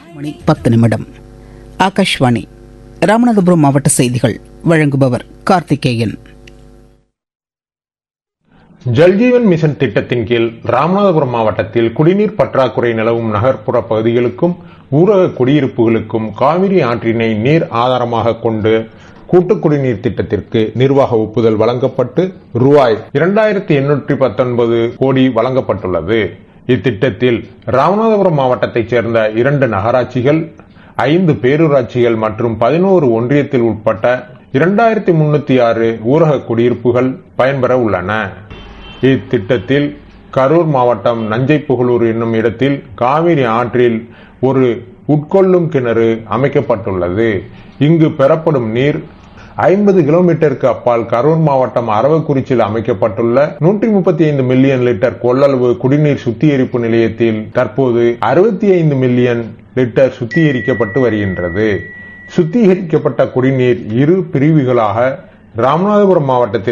மணி பத்து நிமிடம் ஆகாஷ்வாணி ராமநாதபுரம் மாவட்ட செய்திகள் வழங்குபவர் கார்த்திகேயன் ஜல்ஜீவன் மிஷன் திட்டத்தின் கீழ் ராமநாதபுரம் மாவட்டத்தில் குடிநீர் பற்றாக்குறை நிலவும் நகர்ப்புற பகுதிகளுக்கும் ஊரக குடியிருப்புகளுக்கும் காவிரி ஆற்றினை நீர் ஆதாரமாக கொண்டு கூட்டு குடிநீர் திட்டத்திற்கு நிர்வாக ஒப்புதல் வழங்கப்பட்டு ரூபாய் இரண்டாயிரத்தி எண்ணூற்றி பத்தொன்பது கோடி வழங்கப்பட்டுள்ளது இத்திட்டத்தில் ராமநாதபுரம் மாவட்டத்தைச் சேர்ந்த இரண்டு நகராட்சிகள் ஐந்து பேரூராட்சிகள் மற்றும் பதினோரு ஒன்றியத்தில் உட்பட்ட இரண்டாயிரத்தி முன்னூத்தி ஆறு ஊரக குடியிருப்புகள் பயன்பெற உள்ளன இத்திட்டத்தில் கரூர் மாவட்டம் நஞ்சைப்புகலூர் என்னும் இடத்தில் காவிரி ஆற்றில் ஒரு உட்கொள்ளும் கிணறு அமைக்கப்பட்டுள்ளது இங்கு பெறப்படும் நீர் ஐம்பது கிலோமீட்டருக்கு அப்பால் கரூர் மாவட்டம் அரவக்குறிச்சியில் அமைக்கப்பட்டுள்ள நூற்றி முப்பத்தி ஐந்து மில்லியன் லிட்டர் கொள்ளளவு குடிநீர் சுத்திகரிப்பு நிலையத்தில் தற்போது அறுபத்தி ஐந்து மில்லியன் லிட்டர் சுத்திகரிக்கப்பட்டு வருகின்றது சுத்திகரிக்கப்பட்ட குடிநீர் இரு பிரிவுகளாக ராமநாதபுரம் மாவட்டத்தில்